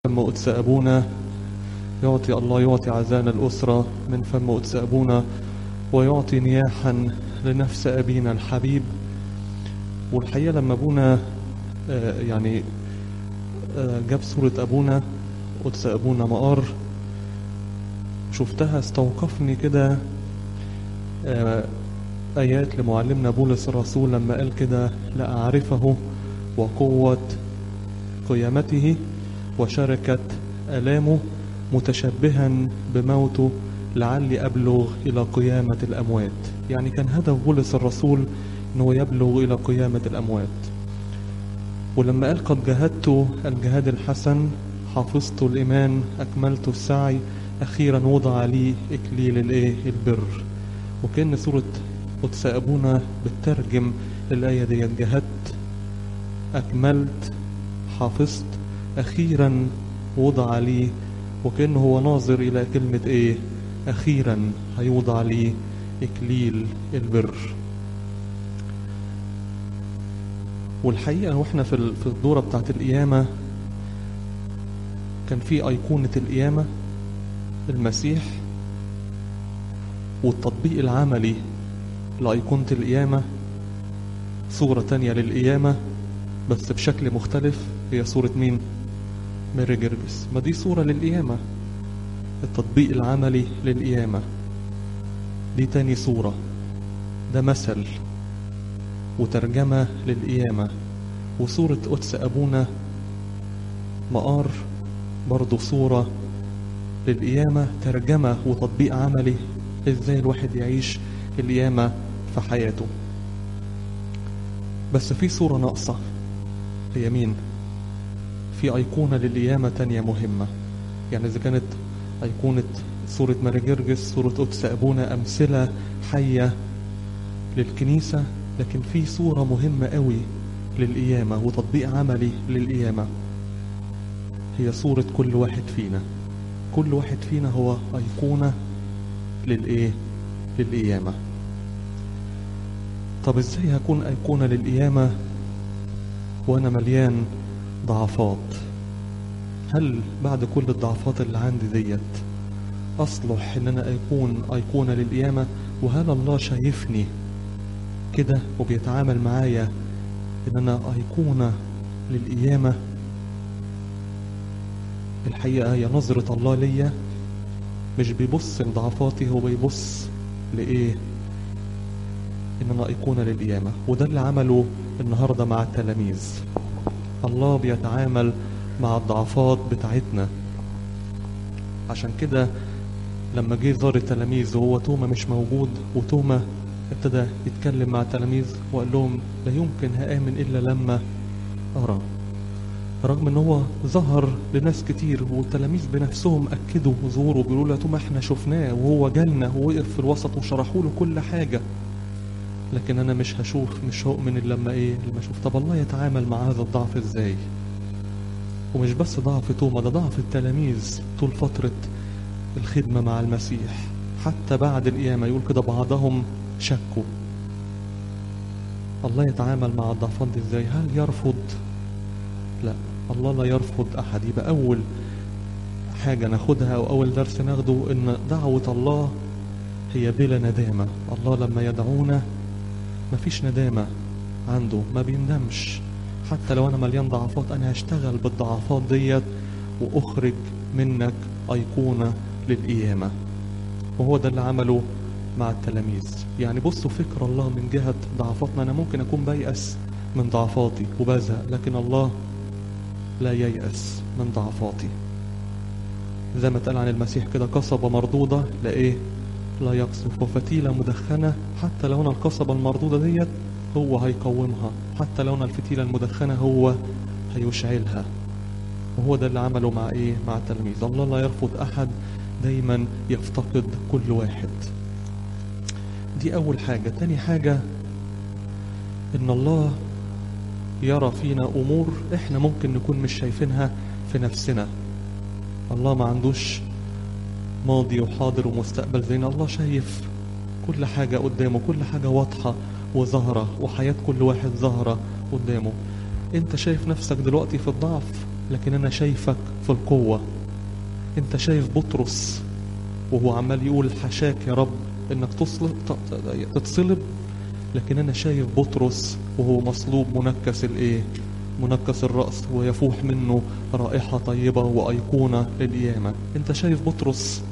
فم قدس أبونا يعطي الله يعطي عزانا الأسرة من فم قدس أبونا ويعطي نياحا لنفس أبينا الحبيب والحقيقة لما أبونا آه، يعني آه، جاب صورة أبونا قدس أبونا مقار شفتها استوقفني كده آه، آيات لمعلمنا بولس الرسول لما قال كده لأعرفه وقوة قيامته وشركة آلامه متشبها بموته لعلي أبلغ إلى قيامة الأموات يعني كان هدف بولس الرسول أنه يبلغ إلى قيامة الأموات ولما قال قد جاهدت الجهاد الحسن حافظت الإيمان أكملت السعي أخيرا وضع لي إكليل الإيه البر وكأن سورة قدس أبونا بتترجم الآية دي جهدت أكملت حافظت أخيرا وضع لي وكأنه هو ناظر إلى كلمة إيه أخيرا هيوضع لي إكليل البر والحقيقة واحنا في ال- في الدورة بتاعت القيامة كان في أيقونة القيامة المسيح والتطبيق العملي لأيقونة القيامة صورة تانية للقيامة بس بشكل مختلف هي صورة مين؟ ماري جرجس ما دي صورة للقيامة التطبيق العملي للقيامة دي تاني صورة ده مثل وترجمة للقيامة وصورة قدس أبونا مقار برضو صورة للقيامة ترجمة وتطبيق عملي ازاي الواحد يعيش القيامة في حياته بس في صورة ناقصة هي مين؟ في أيقونة للقيامة تانية مهمة يعني إذا كانت أيقونة صورة ماري جرجس صورة قدس أبونا أمثلة حية للكنيسة لكن في صورة مهمة قوي للقيامة وتطبيق عملي للقيامة هي صورة كل واحد فينا كل واحد فينا هو أيقونة للإيه؟ للقيامة طب إزاي هكون أيقونة للقيامة وأنا مليان ضعفات هل بعد كل الضعفات اللي عندي ديت أصلح إن أنا أكون أيقونة للقيامة وهل الله شايفني كده وبيتعامل معايا إن أنا أيقونة للقيامة الحقيقة هي نظرة الله ليا مش بيبص لضعفاتي هو بيبص لإيه إن أنا أيقونة للقيامة وده اللي عمله النهاردة مع التلاميذ الله بيتعامل مع الضعفات بتاعتنا عشان كده لما جه زار التلاميذ وهو توما مش موجود وتوما ابتدى يتكلم مع التلاميذ وقال لهم لا يمكن هآمن إلا لما أرى رغم ان هو ظهر لناس كتير والتلاميذ بنفسهم اكدوا ظهوره بيقولوا له يا توما احنا شفناه وهو جالنا ووقف في الوسط وشرحوا له كل حاجه لكن انا مش هشوف مش هؤمن الا لما ايه لما اشوف طب الله يتعامل مع هذا الضعف ازاي ومش بس ضعف توما ده ضعف التلاميذ طول فترة الخدمة مع المسيح حتى بعد القيامة يقول كده بعضهم شكوا الله يتعامل مع الضعفات دي ازاي هل يرفض لا الله لا يرفض احد يبقى اول حاجة ناخدها او اول درس ناخده ان دعوة الله هي بلا ندامة الله لما يدعونا مفيش ندامة عنده ما بيندمش حتى لو انا مليان ضعفات انا هشتغل بالضعفات ديت واخرج منك ايقونة للقيامة وهو ده اللي عمله مع التلاميذ يعني بصوا فكر الله من جهة ضعفاتنا انا ممكن اكون بيأس من ضعفاتي وبزهق لكن الله لا ييأس من ضعفاتي زي ما اتقال عن المسيح كده قصبة مردودة لا ايه لا يقصف وفتيلة مدخنة حتى لو انا القصبة المردودة ديت هو هيقومها حتى لو انا الفتيلة المدخنة هو هيشعلها وهو ده اللي عمله مع ايه مع التلاميذ الله لا يرفض احد دايما يفتقد كل واحد دي اول حاجة تاني حاجة ان الله يرى فينا امور احنا ممكن نكون مش شايفينها في نفسنا الله ما عندوش ماضي وحاضر ومستقبل زينا الله شايف كل حاجة قدامه كل حاجة واضحة وظاهرة وحياة كل واحد ظاهرة قدامه انت شايف نفسك دلوقتي في الضعف لكن انا شايفك في القوة انت شايف بطرس وهو عمال يقول حشاك يا رب انك تصلب تتصلب لكن انا شايف بطرس وهو مصلوب منكس الايه منكس الرأس ويفوح منه رائحة طيبة وأيقونة للقيامة انت شايف بطرس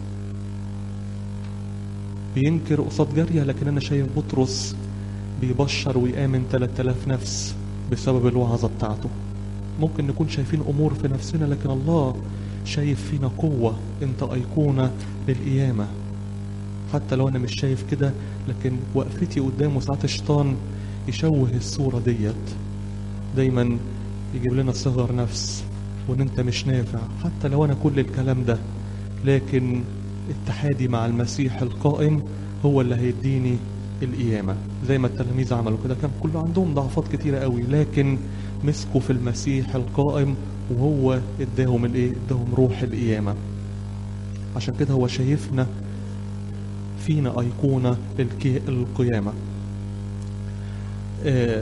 بينكر قصاد جارية لكن انا شايف بطرس بيبشر ويآمن 3000 نفس بسبب الوعظة بتاعته ممكن نكون شايفين أمور في نفسنا لكن الله شايف فينا قوة انت أيقونة للقيامة حتى لو أنا مش شايف كده لكن وقفتي قدامه ساعات الشيطان يشوه الصورة ديت دايما يجيب لنا صغر نفس وان انت مش نافع حتى لو انا كل الكلام ده لكن اتحادي مع المسيح القائم هو اللي هيديني القيامة زي ما التلاميذ عملوا كده كان كله عندهم ضعفات كتيرة قوي لكن مسكوا في المسيح القائم وهو اداهم الايه اداهم روح القيامة عشان كده هو شايفنا فينا أيقونة للكي- القيامة آه،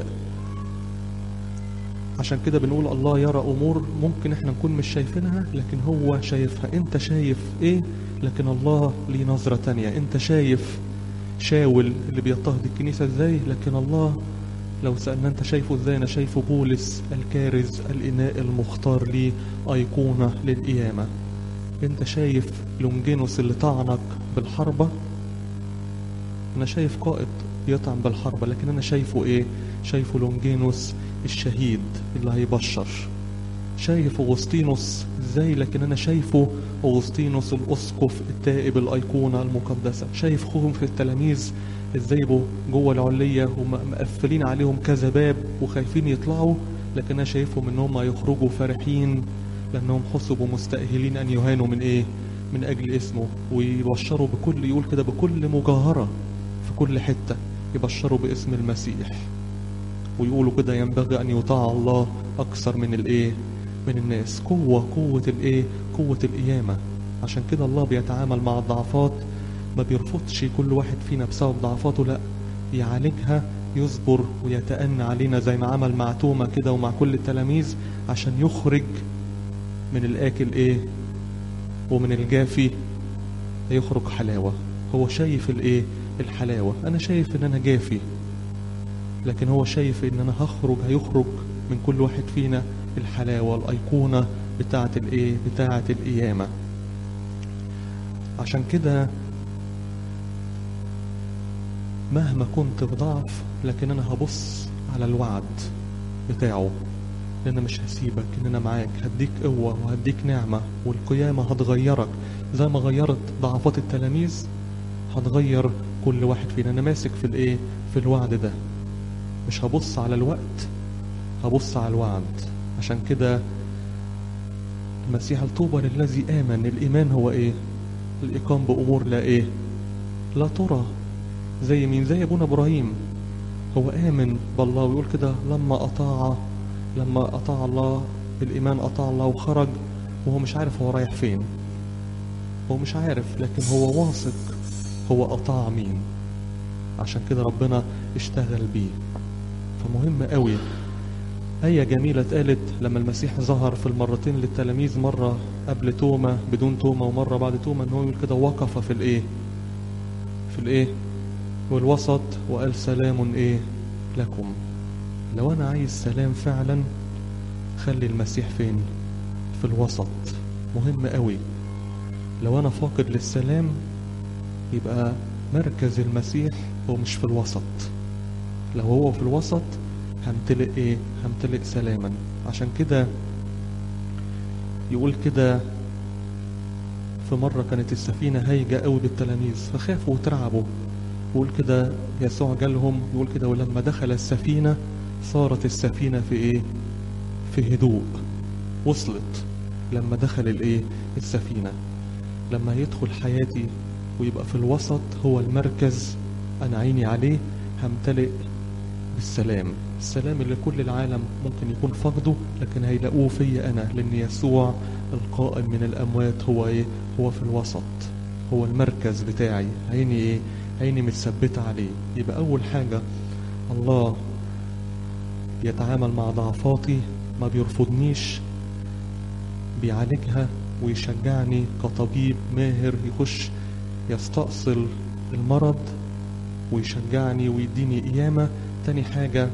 عشان كده بنقول الله يرى أمور ممكن احنا نكون مش شايفينها لكن هو شايفها انت شايف ايه لكن الله ليه نظرة تانية انت شايف شاول اللي بيضطهد الكنيسة ازاي لكن الله لو سألنا انت شايفه ازاي انا شايفه بولس الكارز الإناء المختار ليه أيقونة للقيامة انت شايف لونجينوس اللي طعنك بالحربة انا شايف قائد يطعن بالحربة لكن انا شايفه ايه شايفه لونجينوس الشهيد اللي هيبشر شايف أغسطينوس ازاي لكن انا شايفه أغسطينوس الأسقف التائب الأيقونة المقدسة شايف خوهم في التلاميذ ازاي يبقوا جوه العلية ومقفلين عليهم كذا باب وخايفين يطلعوا لكن انا شايفهم ان هم يخرجوا فرحين لانهم حسبوا مستأهلين ان يهانوا من ايه من اجل اسمه ويبشروا بكل يقول كده بكل مجاهرة في كل حتة يبشروا باسم المسيح ويقولوا كده ينبغي ان يطاع الله اكثر من الايه من الناس قوة قوة الايه قوة القيامة عشان كده الله بيتعامل مع الضعفات ما بيرفضش كل واحد فينا بسبب ضعفاته لا يعالجها يصبر ويتأنى علينا زي ما عمل مع توما كده ومع كل التلاميذ عشان يخرج من الآكل ايه ومن الجافي يخرج حلاوة هو شايف الايه الحلاوة انا شايف ان انا جافي لكن هو شايف ان انا هخرج هيخرج من كل واحد فينا الحلاوة الأيقونة بتاعة الايه بتاعة القيامة عشان كده مهما كنت في ضعف لكن انا هبص على الوعد بتاعه ان انا مش هسيبك ان انا معاك هديك قوة وهديك نعمة والقيامة هتغيرك زي ما غيرت ضعفات التلاميذ هتغير كل واحد فينا انا ماسك في الايه في الوعد ده مش هبص على الوقت هبص على الوعد عشان كده المسيح الطوبى للذي آمن الإيمان هو إيه الإقام بأمور لا إيه لا ترى زي مين زي أبونا إبراهيم هو آمن بالله ويقول كده لما أطاع لما أطاع الله بالإيمان أطاع الله وخرج وهو مش عارف هو رايح فين هو مش عارف لكن هو واثق هو أطاع مين عشان كده ربنا اشتغل بيه فمهم قوي آية جميلة اتقالت لما المسيح ظهر في المرتين للتلاميذ مرة قبل توما بدون توما ومرة بعد توما ان هو يقول كده وقف في الايه في الايه والوسط وقال سلام ايه لكم لو انا عايز سلام فعلا خلي المسيح فين في الوسط مهم قوي لو انا فاقد للسلام يبقى مركز المسيح هو مش في الوسط لو هو في الوسط همتلئ ايه همتلئ سلاما عشان كده يقول كده في مرة كانت السفينة هايجة قوي بالتلاميذ فخافوا وترعبوا يقول كده يسوع جالهم يقول كده ولما دخل السفينة صارت السفينة في ايه في هدوء وصلت لما دخل الايه السفينة لما يدخل حياتي ويبقى في الوسط هو المركز انا عيني عليه همتلئ بالسلام السلام اللي كل العالم ممكن يكون فقده لكن هيلاقوه فيا انا لان يسوع القائم من الاموات هو ايه هو في الوسط هو المركز بتاعي عيني ايه عيني متثبته عليه يبقى اول حاجه الله بيتعامل مع ضعفاتي ما بيرفضنيش بيعالجها ويشجعني كطبيب ماهر يخش يستأصل المرض ويشجعني ويديني قيامة تاني حاجة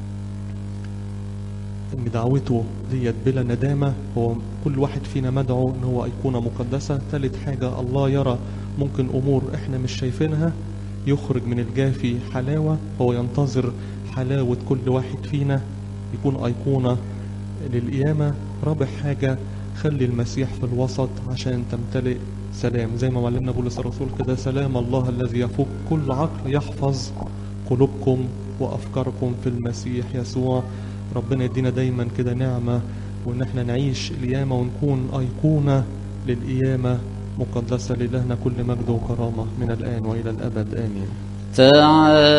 ان دعوته ديت بلا ندامة هو كل واحد فينا مدعو ان هو ايقونة مقدسة تالت حاجة الله يرى ممكن امور احنا مش شايفينها يخرج من الجافي حلاوة هو ينتظر حلاوة كل واحد فينا يكون ايقونة للقيامة رابع حاجة خلي المسيح في الوسط عشان تمتلئ سلام زي ما معلمنا بولس الرسول كده سلام الله الذي يفوق كل عقل يحفظ قلوبكم وافكاركم في المسيح يسوع ربنا يدينا دايما كده نعمة وان احنا نعيش القيامة ونكون ايقونة للقيامة مقدسة لإلهنا كل مجد وكرامة من الآن وإلى الأبد آمين تعال